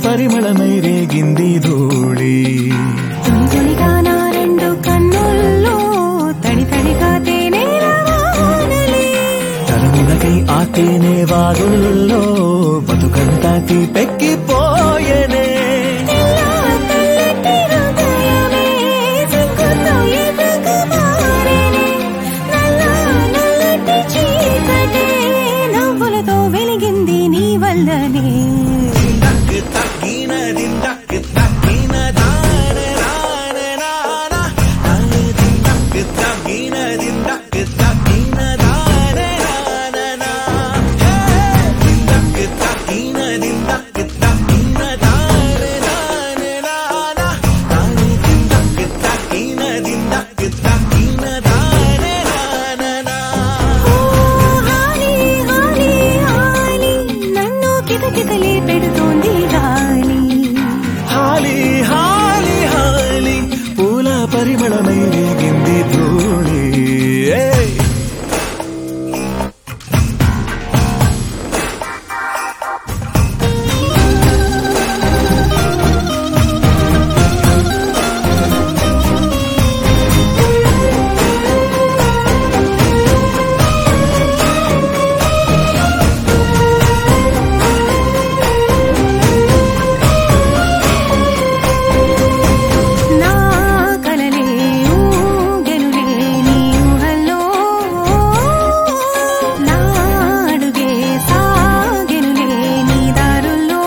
పరిమళమై రేగింది ధూళి తొలి తొలిగా నా రెండు కన్నుల్లో తడి తడిగా తేనెల వానలే తరములకై ఆ తేనె వాగుల్లో బతుకంతా తీపెక్కిపోయనే తెల్ల తెల్లటి హృదయమే సిగ్గుతో ఎదకు మారెనే. నల్ల నల్లటి చీకటే నవ్వులతో వెలిగింది నీ వల్లనే ఓ హాలి హాలి హాలి నన్ను కితకితలే పెడుతోంది గాలి హాలి హాలి హాలి పూల పరిమళమై రేగింది ధూళి ఏయ్! నా కలలే ఊగెనులే నీ ఊహల్లో నా అడుగే సాగెనులే నీ దారుల్లో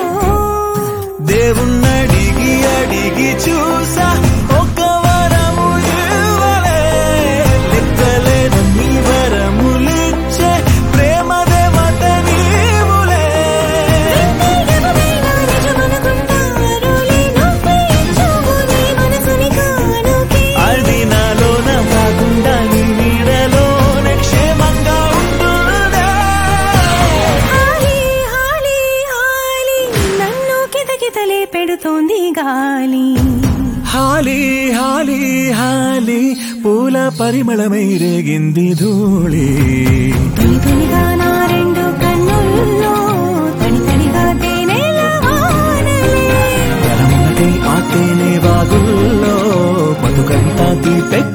దేవుణ్ణడిగి అడిగి చూసా ఒక వరము ఇవ్వలే లెక్కలేనన్ని వరములిచ్చే ప్రేమ దేవత నీవులే ఎవరైనా నిజమనుకుంటారులే నువ్వే ఇచ్చావు నీ మనసుని కానుకే అది నాలోన కాకుండా నీ నీడలోనే క్షేమంగా ఉంటుందా హాలి హాలి హాలి నన్ను కితకితలే పెడుతోంది గాలి హాలి హాలి హాలి పూల పరిమళమై రేగింది ధూళి తొలి తొలిగా నా రెండు కన్నుల్లో తడి తడిగా తేనెల వానలే తరములకై ఆ తేనె వాగుల్లో బతుకంతా తీపెక్కి